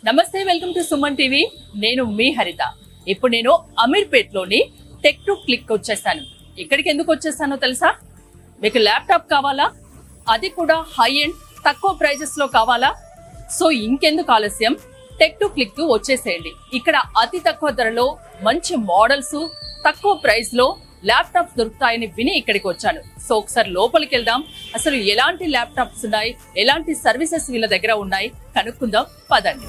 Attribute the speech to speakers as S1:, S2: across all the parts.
S1: నమస్తే welcome to Suman TV నేను మీ హరిత ఇప్పుడు నేను అమీర్పేట్లోని టెక్ టు క్లిక్ వచ్చేసాను ఇక్కడికి ఎందుకు వచ్చేసానో తెలుసా మీకు ల్యాప్టాప్ కావాలా అది కూడా హై ఎండ్ తక్కువ ప్రైజెస్ లో కావాలా సో ఇంకెందుకు ఆలస్యం టెక్ టు క్లిక్ వచ్చేసేయండి ఇక్కడ అతి తక్కువ ధరలో మంచి మోడల్స్ తక్కువ ప్రైస్ లో ల్యాప్టాప్స్ దొరుకుతాయని విని ఇక్కడికి వచ్చాను సో ఒకసారి లోపలికి వెళ్దాం అసలు ఎలాంటి ల్యాప్టాప్స్ ఉన్నాయి ఎలాంటి సర్వీసెస్ వీళ్ళ దగ్గర ఉన్నాయి కనుక్కుందాం పదండి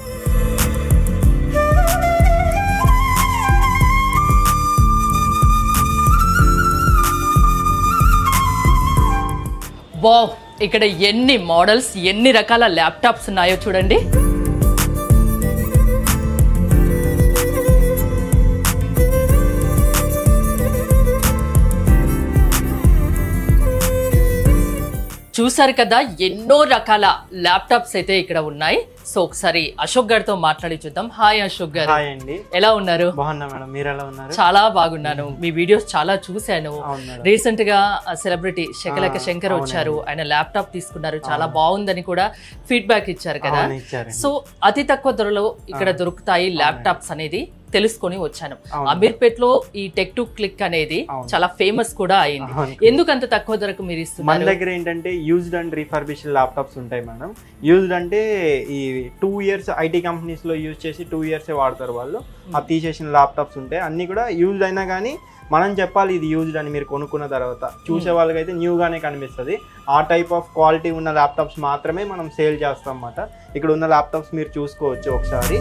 S1: వావ్ ఇక్కడ ఎన్ని మోడల్స్ ఎన్ని రకాల ల్యాప్టాప్స్ ఉన్నాయో చూడండి చూసారు కదా ఎన్నో రకాల ల్యాప్టాప్స్ అయితే ఇక్కడ ఉన్నాయి సో ఒకసారి అశోక్ గారితో మాట్లాడి చూద్దాం హాయ్ అశోక్ గారు
S2: హాయ్ అండి
S1: ఎలా ఉన్నారు
S2: బాగున్నా మేడం మీరు ఎలా ఉన్నారు
S1: చాలా బాగున్నాను మీ వీడియోస్ చాలా చూశాను
S2: అవును మేడం
S1: రీసెంట్ గా సెలబ్రిటీ శకలక
S2: ఆ,
S1: శంకర్
S2: అవునండి.
S1: వచ్చారు ఆయన ల్యాప్టాప్ తీసుకున్నారు చాలా బాగుందని కూడా ఫీడ్బ్యాక్ ఇచ్చారు కదా
S2: అవును, ఇచ్చారండి
S1: సో అతి తక్కువ ధరలో ఇక్కడ దొరుకుతాయి ల్యాప్టాప్స్ అనేది తెలుసుకొని వచ్చాను
S2: అవును.
S1: అమీర్పేట్ లో ఈ టెక్ టు క్లిక్ అనేది
S2: అవును.
S1: చాలా ఫేమస్ కూడా అయింది
S2: అవును.
S1: ఎందుకు అంత తక్కువ ధరకు మీరు
S2: మన
S1: ఇస్తున్నారు
S2: దగ్గర ఏంటంటే యూజ్డ్ అండ్ రీఫర్బిష్డ్ ల్యాప్టాప్స్ ఉంటాయి మేడం యూజ్డ్ అంటే ఈ టూ ఇయర్స్ ఐటీ కంపెనీస్ లో యూజ్ చేసి టూ ఇయర్స్ వాడతారు వాళ్ళు ఆ తీసేసిన ల్యాప్టాప్స్ ఉంటాయి అన్ని కూడా యూజ్డ్ అయినా కానీ మనం చెప్పాలి ఇది యూజ్డ్ అని మీరు కొనుక్కున్న తర్వాత చూసే వాళ్ళకైతే న్యూగానే కనిపిస్తుంది ఆ టైప్ ఆఫ్ క్వాలిటీ ఉన్న ల్యాప్టాప్స్ మాత్రమే మనం సేల్ చేస్తాం అన్నమాట ఇక్కడ ఉన్న ల్యాప్టాప్స్ మీరు చూసుకోవచ్చు ఒకసారి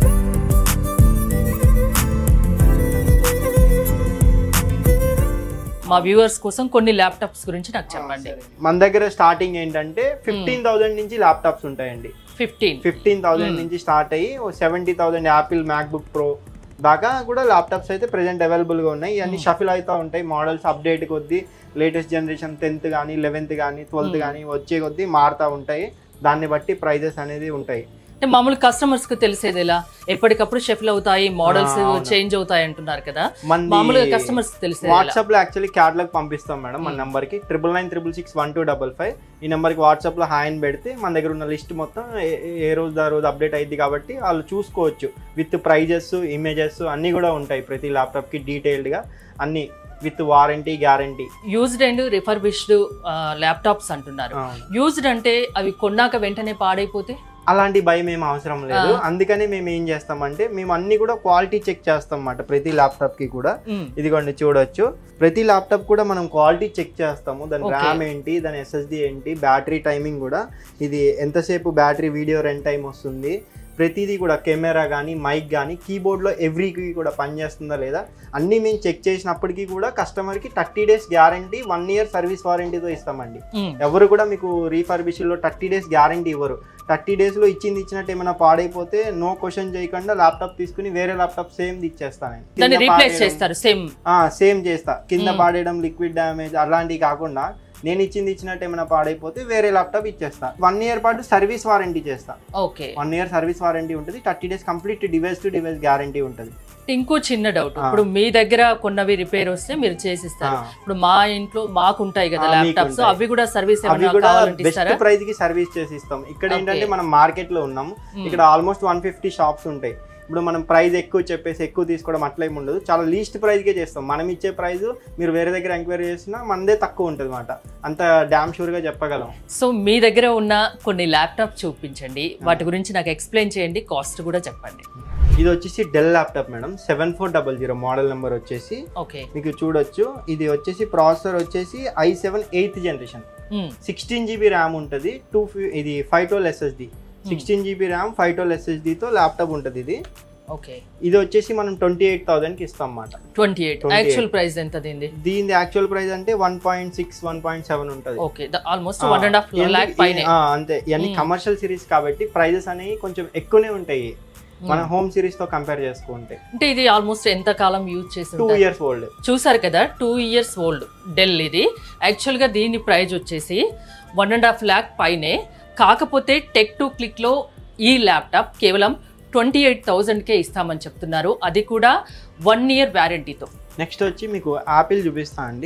S1: మా వ్యూవర్స్ కోసం కొన్ని ల్యాప్టాప్స్ గురించి నాకు చెప్పండి
S2: మన దగ్గర స్టార్టింగ్ ఏంటంటే ఫిఫ్టీన్ థౌసండ్ నుంచి ల్యాప్టాప్స్ ఉంటాయండి
S1: ఫిఫ్టీన్
S2: ఫిఫ్టీన్ థౌసండ్
S1: Hmm.
S2: నుంచి స్టార్ట్ అయ్యి seventy thousand Apple MacBook Pro దాకా కూడా ల్యాప్టాప్స్ అయితే ప్రెజెంట్ అవైలబుల్గా ఉన్నాయి ఇవన్నీ
S1: Hmm.
S2: షఫిల్ అవుతూ ఉంటాయి మోడల్స్ అప్డేట్ కొద్దీ లేటెస్ట్ జనరేషన్ టెన్త్ కానీ లెవెన్త్ కానీ ట్వెల్త్
S1: Hmm.
S2: కానీ వచ్చే కొద్దీ మారుతూ ఉంటాయి దాన్ని బట్టి ప్రైజెస్ అనేది ఉంటాయి
S1: అంటే మామూలు కస్టమర్స్ కు తెలిసేది ఎలా ఎప్పటికప్పుడు షెఫిల్ అవుతాయి మోడల్స్
S2: ఆ, అవును.
S1: చేంజ్ అవుతాయి అంటున్నారు కదా
S2: మన
S1: మామూలుగా కస్టమర్స్ తెలిసేది ఎలా
S2: వాట్సాప్ లో యాక్చువల్లీ క్యాటలాగ్ పంపిస్తాం మేడం మన
S1: Hmm.
S2: నెంబర్ కి triple nine triple six one two double five ఈ నెంబర్ కి వాట్సాప్ లో హాయ్ అని పెడితే మన దగ్గర ఉన్న లిస్ట్ మొత్తం ఏ- ఏ రోజు ఆ రోజు అప్డేట్ అయింది కాబట్టి వాళ్ళు చూసుకోవచ్చు విత్ ప్రైజెస్ ఇమేజెస్ అన్నీ కూడా ఉంటాయి ప్రతి ల్యాప్టాప్ కి డీటెయిల్డ్ గా అన్ని with warranty guarantee
S1: used and refurbished laptops అంటున్నారు యూజ్డ్ అంటే అవి కొన్నాక వెంటనే పాడైపోతే
S2: అలాంటి భయం ఏం అవసరం లేదు
S1: ఆ.
S2: అందుకనే మేము ఏం చేస్తామంటే మేము అన్ని కూడా క్వాలిటీ చెక్ చేస్తాం అన్నమాట ప్రతి ల్యాప్టాప్ కి కూడా
S1: మ్మ్.
S2: ఇదిగోండి చూడొచ్చు ప్రతి ల్యాప్టాప్ కూడా మనం క్వాలిటీ చెక్ చేస్తాము దాని
S1: Okay.
S2: ర్యామ్ ఏంటి దాని ఎస్ఎస్డి ఏంటి బ్యాటరీ టైమింగ్ కూడా ఇది ఎంతసేపు బ్యాటరీ వీడియో రెన్ టైం వస్తుంది ప్రతిదీ కూడా కెమెరా కానీ మైక్ కానీ కీబోర్డ్లో ఎవ్రీకి కూడా పనిచేస్తుందా లేదా అన్నీ మేము చెక్ చేసినప్పటికీ కూడా కస్టమర్కి thirty days guarantee one year service వారంటీతో ఇస్తామండి
S1: మ్మ్.
S2: ఎవరు కూడా మీకు రీఫర్బిష్లో థర్టీ డేస్ గ్యారంటీ ఇవ్వరు థర్టీ డేస్లో ఇచ్చింది ఇచ్చినట్టు ఏమైనా పాడైపోతే నో క్వశ్చన్ చేయకుండా ల్యాప్టాప్ తీసుకుని వేరే ల్యాప్టాప్ సేమ్ ఇచ్చేస్తాను
S1: దాన్ని
S2: కింద
S1: రీప్లేస్
S2: పాడేయడం-
S1: చేస్తారు సేమ్
S2: ఆ సేమ్ చేస్తా కింద
S1: మ్మ్.
S2: పాడేయడం లిక్విడ్ డ్యామేజ్ అలాంటివి కాకుండా నేను ఇచ్చింది ఇచ్చినట్టు ఏమైనా పాడైపోతే వేరే ల్యాప్టాప్ ఇచ్చేస్తా వన్ ఇయర్ పాటు సర్వీస్ వారంటీ చేస్తా
S1: okay
S2: one year service warranty ఉంటుంది thirty days complete device to device guarantee ఉంటుంది
S1: ఇంకో చిన్న డౌట్
S2: ఆ.
S1: ఇప్పుడు మీ దగ్గర కొన్నవి రిపేర్ వస్తే మీరు చేసిస్తారు
S2: ఆ.
S1: ఇప్పుడు మా ఇంట్లో మాకు ఉంటాయి కదా
S2: ఆ, మీకు
S1: ల్యాప్టాప్స్
S2: ఉంటాయి.
S1: అవి కూడా సర్వీస్
S2: అవి
S1: ఏమైనా
S2: కూడా
S1: కావాలంటే
S2: బెస్ట్
S1: ఇస్తారా
S2: ప్రైస్ కి సర్వీస్ చేసి ఇస్తాం ఇక్కడ
S1: Okay.
S2: ఏంటంటే మనం మార్కెట్ లో ఉన్నాం
S1: మ్మ్.
S2: ఇక్కడ ఆల్మోస్ట్ వన్ ఫిఫ్టీ షాప్స్ ఉంటాయి ఇప్పుడు మనం ప్రైస్ ఎక్కువ చెప్పేసి ఎక్కువ తీసుకోవడం అట్లా ఏమి ఉండదు చాలా లీస్ట్ ప్రైస్కే చేస్తాం మనం ఇచ్చే ప్రైస్ మీరు వేరే దగ్గర ఎంక్వైరీ చేసినా మనదే తక్కువ ఉంటుంది అనమాట అంత డ్యామ్ షూర్గా చెప్పగలం
S1: సో మీ దగ్గర ఉన్న కొన్ని ల్యాప్టాప్ చూపించండి వాటి గురించి నాకు ఎక్స్ప్లెయిన్ చేయండి కాస్ట్ కూడా చెప్పండి
S2: ఇది వచ్చేసి Dell laptop madam seven four double zero model number వచ్చేసి
S1: ఓకే
S2: మీకు చూడొచ్చు ఇది వచ్చేసి ప్రాసెసర్ వచ్చేసి i seven eighth generation sixteen GB RAM ఉంటుంది టూ ఇది five twelve SSD sixteen GB RAM five twelve ఎస్ఎస్డితో ల్యాప్టాప్ ఉంటుంది ఇది
S1: ఓకే
S2: ఇది వచ్చేసి మనం ట్వంటీ ఎయిట్ థౌసండ్కి ఇస్తాం అన్నమాట
S1: ట్వంటీ ఎయిట్
S2: 28.
S1: యాక్చువల్ ప్రైస్ ఎంత దీనిది
S2: దీని యాక్చువల్ ప్రైస్ అంటే one point six one point seven ఉంటుంది
S1: okay almost one and half lakh పైన
S2: అంతే ఇవన్నీ
S1: Hmm.
S2: కమర్షియల్ సిరీస్ కాబట్టి ప్రైజెస్ అనేవి కొంచెం ఎక్కువనే ఉంటాయి మన హోమ్ సిరీస్ తో కంపేర్ చేసుకుంటే
S1: అంటే ఇది ఆల్మోస్ట్ ఎంత కాలం యూజ్ చేసి
S2: టూ
S1: ఉంటారు?
S2: ఇయర్స్ ఓల్డ్
S1: చూసారు కదా టూ ఇయర్స్ ఓల్డ్ డెల్ ఇది యాక్చువల్గా దీని ప్రైస్ వచ్చేసి వన్ అండ్ హాఫ్ ల్యాక్ పైనే కాకపోతే టెక్ టు క్లిక్లో ఈ ల్యాప్టాప్ కేవలం ట్వంటీ ఎయిట్ థౌజండ్కే ఇస్తామని చెప్తున్నారు అది కూడా వన్ ఇయర్ వ్యారంటీతో
S2: నెక్స్ట్ వచ్చి మీకు యాపిల్ చూపిస్తా అండి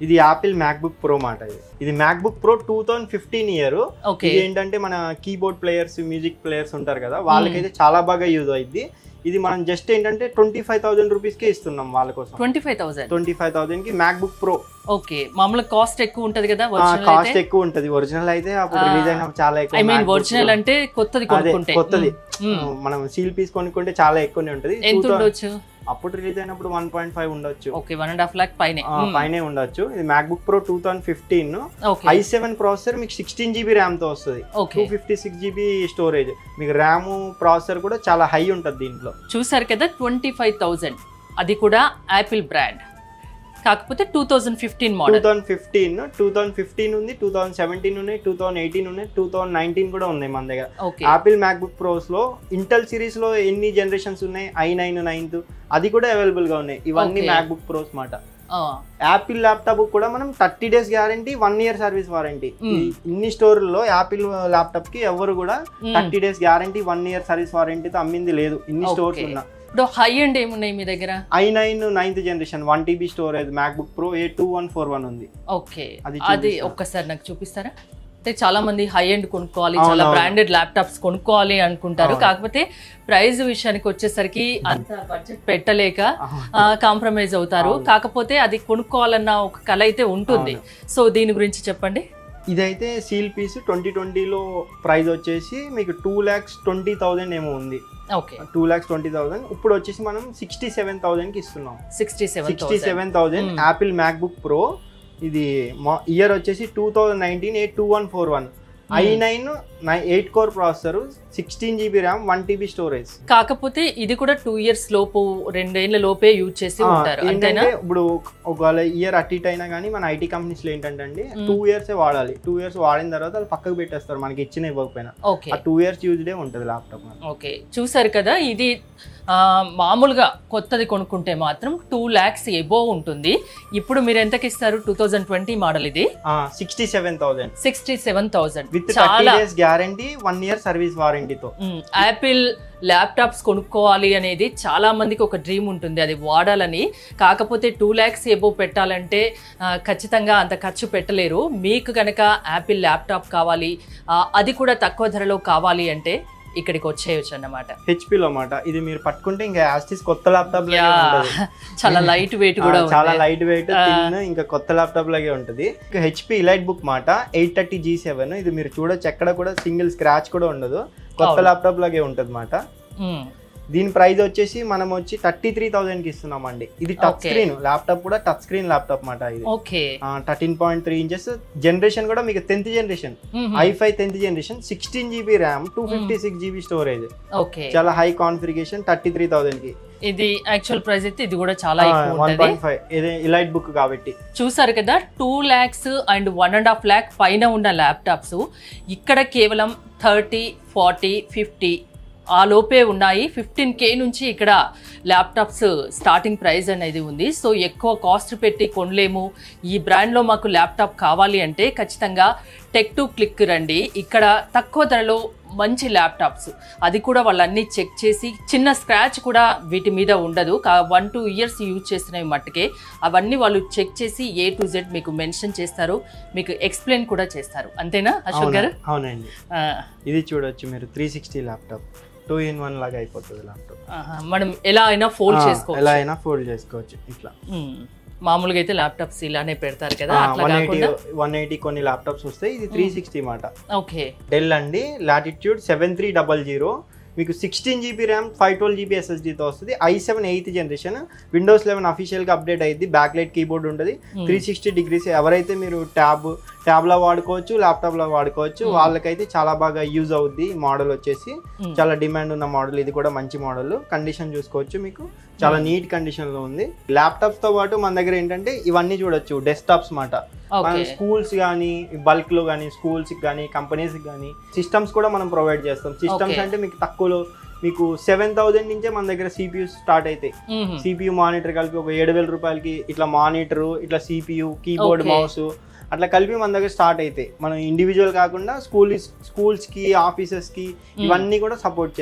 S2: ఇది యాపిల్ మ్యాక్బుక్ ప్రో మాట ఇది ఇది MacBook Pro two thousand fifteen year
S1: okay
S2: ఇది ఏంటంటే మన కీబోర్డ్ ప్లేయర్స్ మ్యూజిక్ ప్లేయర్స్ ఉంటారు కదా వాళ్ళకైతే చాలా బాగా యూజ్ అయింది ఇది మనం జస్ట్ ఏంటంటే ట్వంటీ ఫైవ్ థౌసండ్ రూపీస్కే ఇస్తున్నాం వాళ్ళ కోసం
S1: twenty five thousand
S2: twenty five thousand కి మ్యాక్బుక్ ప్రో
S1: ఓకే మామూలుగా కాస్ట్ ఎక్కువ ఉంటది కదా ఒరిజినల్
S2: కాస్ట్
S1: అయితే
S2: ఎక్కువ ఉంటది ఒరిజినల్ అయితే అప్పుడు
S1: ఆ.
S2: రిలీజ్ అయినప్పుడు చాలా ఎక్కువ
S1: I mean
S2: MacBook
S1: original
S2: Pro.
S1: అంటే కొత్తది
S2: అదే,
S1: కొనుక్కుంటే
S2: కొత్తది.
S1: మ్మ్. మ్మ్.
S2: మనం సీల్ పీస్ కొనుక్కుంటే చాలా ఎక్కువనే ఉంటది
S1: ఎంత
S2: 2000
S1: ఉండొచ్చు
S2: అప్పుడు రిలీజ్ అయినప్పుడు వన్ పాయింట్ ఫైవ్ ఉండొచ్చు
S1: okay one and half lakh పైనే
S2: ఆ, పైనే ఉండొచ్చు ఇది MacBook Pro two thousand fifteen
S1: okay
S2: i seven processor మీకు సిక్స్టీన్ జీబీ ర్యామ్ తో వస్తుంది two
S1: okay
S2: fifty six GB storage మీకు ర్యామ్ ప్రాసెసర్ కూడా చాలా హై ఉంటుంది దీంట్లో
S1: చూసారు కదా ట్వంటీ ఫైవ్ థౌజండ్ అది కూడా యాపిల్ బ్రాండ్ కాకపోతే two thousand fifteen
S2: two
S1: model
S2: thousand fifteen two thousand fifteen ఉంది టూ థౌసండ్ సెవెంటీన్ ఉన్నాయి టూ థౌసండ్ ఎయిటీన్ ఉన్నాయి టూ థౌసండ్ నైన్టీన్ కూడా ఉన్నాయి మన దగ్గర
S1: ఓకే
S2: యాపిల్ మ్యాక్బుక్ ప్రోస్ లో ఇంటెల్ సిరీస్ లో ఎన్ని జనరేషన్స్ ఉన్నాయి ఐ నైన్ నైన్త్ అది కూడా అవైలబుల్ గా ఉన్నాయి ఇవన్నీ
S1: Okay.
S2: మ్యాక్బుక్ ప్రోస్ మాట యాపిల్ ల్యాప్టాప్ కూడా మనం thirty days guarantee one year service warranty
S1: Mm.
S2: ఇన్ని స్టోర్లలో యాపిల్ ల్యాప్టాప్ కి ఎవరు కూడా thirty days guarantee one year service వారంటీతో అమ్మింది లేదు ఇన్ని స్టోర్స్
S1: Okay.
S2: ఉన్నా
S1: ఇప్పుడు హై అండ్ ఏమున్నాయి మీ దగ్గర
S2: i nine ninth generation one TB storage MacBook Pro A two one four one ఉంది
S1: ఓకే
S2: అది
S1: అది
S2: చూపిస్తా.
S1: ఒక్కసారి నాకు చూపిస్తారా అంటే చాలా మంది హై ఎండ్ కొనుక్కోవాలి
S2: అవును,
S1: చాలా
S2: అవును.
S1: బ్రాండెడ్ ల్యాప్టాప్స్ కొనుక్కోవాలి అనుకుంటారు
S2: అవును.
S1: కాకపోతే ప్రైస్ విషయానికి వచ్చేసరికి అంత బడ్జెట్ పెట్టలేక కాంప్రమైజ్ అవుతారు
S2: అవును.
S1: కాకపోతే అది కొనుక్కోవాలన్న ఒక కళ అయితే ఉంటుంది సో దీని గురించి చెప్పండి
S2: ఇదైతే సీల్ పీస్ ట్వంటీ ట్వంటీలో ప్రైస్ వచ్చేసి మీకు టూ ల్యాక్స్ ట్వంటీ థౌసండ్ ఏమో ఉంది
S1: okay
S2: two lakhs twenty thousand ఇప్పుడు వచ్చేసి మనం సిక్స్టీ సెవెన్ థౌసండ్ కి ఇస్తున్నాం
S1: sixty seven
S2: sixty seven thousand
S1: Hmm.
S2: Apple MacBook Pro ఇది ఇయర్ వచ్చేసి two thousand nineteen eight two one four one i nine eight core processor sixteen GB RAM one TB storage
S1: కాకపోతే ఇది కూడా two years లోపు రెండేళ్ల లోపే use చేసి ఉంటారు అంతేనా
S2: ఏంటంటే ఇప్పుడు ఒకవేళ ఇయర్ అటు ఇటు అయినా కానీ మన ఐటీ కంపెనీస్ లో ఏంటంటే అండి
S1: Hmm.
S2: టూ ఇయర్స్ వాడాలి టూ ఇయర్స్ వాడిన తర్వాత అది పక్కకు పెట్టేస్తారు మనకి ఇచ్చిన ఇవ్వకపోయినా
S1: ఓకే
S2: ఆ టూ ఇయర్స్ యూజ్ డే ఉంటుంది ల్యాప్టాప్
S1: ఓకే చూసారు కదా ఇది ఆ, మామూలుగా కొత్తది కొనుక్కుంటే మాత్రం టూ ల్యాక్స్ ఎబో ఉంటుంది ఇప్పుడు మీరు ఎంతకి ఇస్తారు టూ థౌజండ్ ట్వంటీ మోడల్ ఇది
S2: sixty seven thousand
S1: sixty seven thousand
S2: with thirty
S1: చాలా
S2: days guarantee one year service వారంటీతో
S1: యాపిల్ ల్యాప్టాప్స్ కొనుక్కోవాలి అనేది చాలా మందికి ఒక డ్రీమ్ ఉంటుంది అది వాడాలని కాకపోతే టూ ల్యాక్స్ ఎబో పెట్టాలంటే ఆ, ఖచ్చితంగా అంత ఖర్చు పెట్టలేరు మీకు కనుక యాపిల్ ల్యాప్టాప్ కావాలి ఆ, అది కూడా తక్కువ ధరలో కావాలి అంటే ఇక్కడికి వచ్చేయచ్చు అన్నమాట
S2: హెచ్పిలో మాట ఇది మీరు పట్టుకుంటే ఇంకా యాస్టిస్ కొత్త ల్యాప్టాప్
S1: యా, చాలా లైట్ వెయిట్ కూడా
S2: ఆ, చాలా
S1: ఉంది.
S2: లైట్ వెయిట్
S1: ఆ.
S2: థిన్ ఇంకా కొత్త ల్యాప్టాప్ లాగే ఉంటుంది ఇంకా హెచ్పి ఇలైట్ బుక్ మాట ఎయిట్ థర్టీ జీ సెవెన్ ఇది మీరు చూడొచ్చు ఎక్కడ కూడా సింగిల్ స్క్రాచ్ కూడా ఉండదు కొత్త
S1: అవును.
S2: ల్యాప్టాప్ లాగే ఉంటుంది మాట
S1: మ్మ్.
S2: దీని ప్రైస్ వచ్చేసి మనం వచ్చి థర్టీ త్రీ థౌసండ్ కి ఇస్తున్నాం అండి ఇది టచ్
S1: Okay.
S2: స్క్రీన్ ల్యాప్టాప్ కూడా టచ్ స్క్రీన్ ల్యాప్టాప్ మాట ఇది
S1: okay
S2: thirteen point three inches generation కూడా మీకు టెన్త్ జనరేషన్
S1: మ్మ్.
S2: I five tenth generation sixteen GB RAM two fifty six GB storage
S1: okay
S2: చాలా high configuration thirty three thousand కి
S1: ఇది actual price అయితే ఇది కూడా చాలా ఎక్కువ
S2: వన్
S1: ఉంటుంది
S2: పాయింట్ ఫైవ్ ఇది ఇలైట్ బుక్ కాబట్టి
S1: చూసారు కదా two lakhs and one and half lakh పైన ఉన్న ల్యాప్టాప్స్ ఇక్కడ కేవలం థర్టీ ఫార్టీ ఫిఫ్టీ ఆ లోపే ఉన్నాయి ఫిఫ్టీన్ కే నుంచి ఇక్కడ ల్యాప్టాప్స్ స్టార్టింగ్ ప్రైస్ అనేది ఉంది సో ఎక్కువ కాస్ట్ పెట్టి కొనలేము ఈ బ్రాండ్లో మాకు ల్యాప్టాప్ కావాలి అంటే ఖచ్చితంగా టెక్ టు క్లిక్ రండి ఇక్కడ తక్కువ ధరలో మంచి ల్యాప్టాప్స్ అది కూడా వాళ్ళన్నీ చెక్ చేసి చిన్న స్క్రాచ్ కూడా వీటి మీద ఉండదు వన్ టూ ఇయర్స్ యూజ్ చేసినవి మట్టుకే అవన్నీ వాళ్ళు చెక్ చేసి ఏ టు జెడ్ మీకు మెన్షన్ చేస్తారు మీకు ఎక్స్ప్లెయిన్ కూడా చేస్తారు అంతేనా అశోక్ గారు
S2: అవునా- అవునండి
S1: ఆ,
S2: ఇది చూడొచ్చు మీరు three sixty laptop two in one లాగా అయిపోతుంది ల్యాప్టాప్
S1: ఆహా, మనం ఎలా అయినా ఫోల్డ్ చేసుకోవచ్చు
S2: ఎలా అయినా ఫోల్డ్ చేసుకోవచ్చు ఇట్లా
S1: ఉమ్, మామూలుగా అయితే ల్యాప్టాప్స్ ఇలానే పెడతారు కదా అట్లా
S2: వన్ ఎయిటీ
S1: కాకుండా
S2: వన్ ఎయిటీ కొన్ని ల్యాప్టాప్స్ వస్తాయి ఇది త్రీ సిక్స్టీ మాట
S1: ఓకే
S2: డెల్ అండి Latitude seven three double zero మీకు sixteen GB RAM five twelve GB ఎస్ఎస్డీతో వస్తుంది i seven eighth generation Windows eleven అఫీషియల్గా అప్డేట్ అయ్యింది బ్యాక్ లైట్ కీబోర్డ్ ఉంటుంది
S1: Hmm.
S2: త్రీ సిక్స్టీ డిగ్రీస్ ఎవరైతే మీరు ట్యాబ్ ట్యాబ్లో వాడుకోవచ్చు ల్యాప్టాప్లో వాడుకోవచ్చు
S1: Hmm.
S2: వాళ్ళకైతే చాలా బాగా యూజ్ అవుద్ది ఈ మోడల్ వచ్చేసి
S1: ఉమ్,
S2: చాలా డిమాండ్ ఉన్న మోడల్ ఇది కూడా మంచి మోడల్ కండిషన్ చూసుకోవచ్చు మీకు చాలా
S1: Hmm.
S2: నీట్ కండిషన్ లో ఉంది ల్యాప్టాప్స్ తో పాటు మన దగ్గర ఏంటంటే ఇవన్నీ చూడొచ్చు డెస్క్టాప్స్ మాట మన
S1: ఓకే
S2: స్కూల్స్ కానీ బల్క్ లో కానీ స్కూల్స్ కానీ కంపెనీస్ కానీ సిస్టమ్స్ కూడా మనం ప్రొవైడ్ చేస్తాం సిస్టమ్స్
S1: Okay.
S2: అంటే మీకు తక్కువలో మీకు సెవెన్ థౌసండ్ నుంచే మన దగ్గర సిపియూ స్టార్ట్ అవుతాయి
S1: ఉమ్,
S2: సిపియూ మానిటర్ కలిపి ఒక ఏడు వేల రూపాయలకి ఇట్లా మానిటర్ ఇట్లా సిపియూ కీబోర్డ్
S1: Okay.
S2: మౌస్ అట్లా కలిపి మన దగ్గర స్టార్ట్ అవుతాయి మనం ఇండివిజువల్ కాకుండా స్కూల్ స్కూల్స్ కి ఆఫీసెస్ కి ఇవన్నీ కూడా సపోర్ట్ చేస్తాం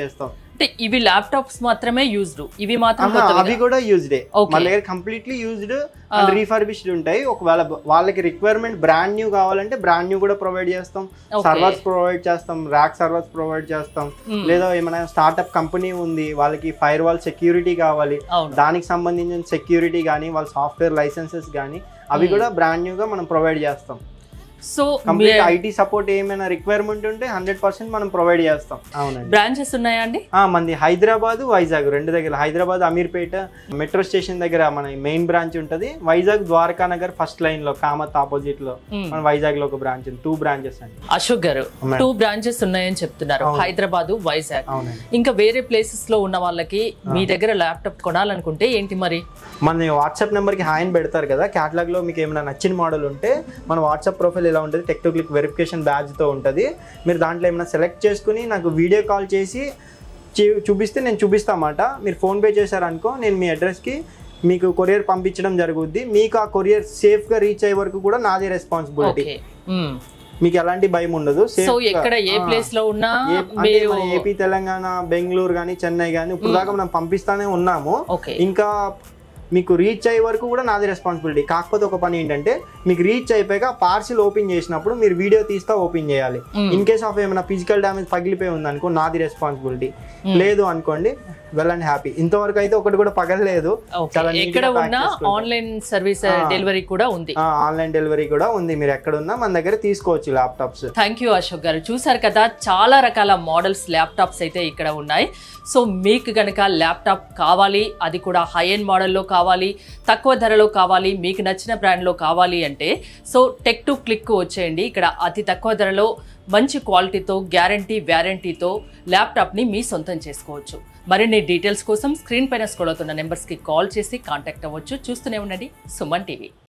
S1: అంటే ఇవి ల్యాప్టాప్స్ మాత్రమే యూజ్డ్ ఇవి మాత్రం
S2: ఆహా,
S1: కొత్తవిగా?
S2: అవి కూడా యూజ్డే
S1: Okay.
S2: మన దగ్గర కంప్లీట్లీ యూజ్డ్ అండ్ రీఫర్బిష్డ్ ఉంటాయి ఒకవేళ బ- వాళ్ళకి రిక్వైర్మెంట్ బ్రాండ్ న్యూ కావాలంటే బ్రాండ్ న్యూ కూడా ప్రొవైడ్ చేస్తాం
S1: Okay.
S2: సర్వర్స్ ప్రొవైడ్ చేస్తాం ర్యాక్ సర్వర్స్ ప్రొవైడ్ చేస్తాం
S1: Hmm.
S2: లేదా ఏమైనా స్టార్ట్అప్ కంపెనీ ఉంది వాళ్ళకి ఫైర్ వాల్ సెక్యూరిటీ కావాలి
S1: అవును
S2: దానికి సంబంధించిన సెక్యూరిటీ కానీ వాళ్ళ సాఫ్ట్వేర్ లైసెన్సెస్ కానీ అవి కూడా బ్రాండ్ న్యూగా మనం ప్రొవైడ్ చేస్తాం
S1: సో
S2: కంప్లీట్ ఐటీ సపోర్ట్ ఏమైనా రిక్వైర్మెంట్ ఉంటే హండ్రెడ్ పర్సెంట్ మనం ప్రొవైడ్ చేస్తాం అవునండి
S1: బ్రాంచెస్ ఉన్నాయా అండి
S2: ఆ, మంది హైదరాబాద్ వైజాగ్ రెండు దగ్గర హైదరాబాద్ అమీర్పేట మెట్రో స్టేషన్ దగ్గర మన మెయిన్ బ్రాంచ్ ఉంటది వైజాగ్ ద్వారకా నగర్ ఫస్ట్ లైన్ లో కామత్ ఆపోజిట్ లో
S1: Hmm.
S2: మన వైజాగ్ లో ఒక బ్రాంచ్ ఉంది టూ బ్రాంచెస్ అండి
S1: అశోక్ గారు
S2: Madam.
S1: టూ బ్రాంచెస్ ఉన్నాయని చెప్తున్నారు
S2: అవును.
S1: హైదరాబాద్ వైజాగ్
S2: అవునండి
S1: ఇంకా వేరే ప్లేసెస్ లో ఉన్న వాళ్ళకి మీ దగ్గర ల్యాప్టాప్ కొనాలనుకుంటే ఏంటి మరి
S2: మన వాట్సాప్ నెంబర్ కి హాయ్ అని పెడతారు కదా క్యాటలాగ్ లో మీకు ఏమైనా నచ్చిన మోడల్ ఉంటే మన వాట్సాప్ ప్రొఫైల్ ఇలా ఉంటుంది tech to click verification badge తో ఉంటుంది మీరు దాంట్లో ఏమైనా సెలెక్ట్ చేసుకుని నాకు వీడియో కాల్ చేసి చూ- చూపిస్తే నేను చూపిస్తామాట మీరు ఫోన్ పే చేశారనుకో నేను మీ అడ్రస్కి మీకు కొరియర్ పంపించడం జరుగుద్ది మీకు ఆ కొరియర్ సేఫ్గా రీచ్ అయ్యే వరకు కూడా నాదే రెస్పాన్సిబిలిటీ
S1: ఓకే
S2: మీకు ఎలాంటి భయం ఉండదు
S1: సో
S2: Safe గా-
S1: ఎక్కడ ఏ
S2: ఆ,
S1: ప్లేస్ లో ఉన్నా
S2: ఏ- అంటే
S1: మీరు
S2: మన ఏపీ తెలంగాణ బెంగళూరు కానీ చెన్నై కానీ ఇప్పుడు దాకా మనం పంపిస్తానే ఉన్నాము
S1: ఓకే
S2: ఇంకా మీకు రీచ్ అయ్యే వరకు కూడా నాది రెస్పాన్సిబిలిటీ కాకపోతే ఒక పని ఏంటంటే మీకు రీచ్ అయిపోయాక పార్సిల్ ఓపెన్ చేసినప్పుడు మీరు వీడియో తీస్తా ఓపెన్ చేయాలి
S1: Mm.
S2: ఇన్ కేస్ ఆఫ్ ఏమైనా ఫిజికల్ డ్యామేజ్ పగిలిపోయి ఉంది అనుకో నాది రెస్పాన్సిబిలిటీ లేదు అనుకోండి వెల్ అండ్ హ్యాపీ ఇంతవరకు అయితే ఒకటి కూడా పగలలేదు
S1: ఓకే
S2: చాలా neat
S1: ఎక్కడ
S2: గా pack
S1: ఉన్నా
S2: చేసుకుంటాం.
S1: ఆన్లైన్ సర్వీస్
S2: ఆ.
S1: డెలివరీ కూడా ఉంది
S2: ఆన్లైన్ డెలివరీ కూడా ఉంది మీరు ఎక్కడున్నా మన దగ్గర తీసుకోవచ్చు ల్యాప్టాప్స్
S1: థ్యాంక్ యూ అశోక్ గారు చూసారు కదా చాలా రకాల మోడల్స్ ల్యాప్టాప్స్ అయితే ఇక్కడ ఉన్నాయి సో మీకు గనక ల్యాప్టాప్ కావాలి అది కూడా హై ఎండ్ మోడల్లో కావాలి తక్కువ ధరలో కావాలి మీకు నచ్చిన బ్రాండ్లో కావాలి అంటే సో టెక్ టు క్లిక్ వచ్చేయండి ఇక్కడ అతి తక్కువ ధరలో మంచి క్వాలిటీతో గ్యారంటీ వ్యారంటీతో ల్యాప్టాప్ని మీ సొంతం చేసుకోవచ్చు మరిన్ని డీటెయిల్స్ కోసం స్క్రీన్ పైన స్క్రోల్ అవుతున్న నెంబర్స్కి కాల్ చేసి కాంటాక్ట్ అవ్వచ్చు చూస్తూనే ఉండండి సుమన్ టీవీ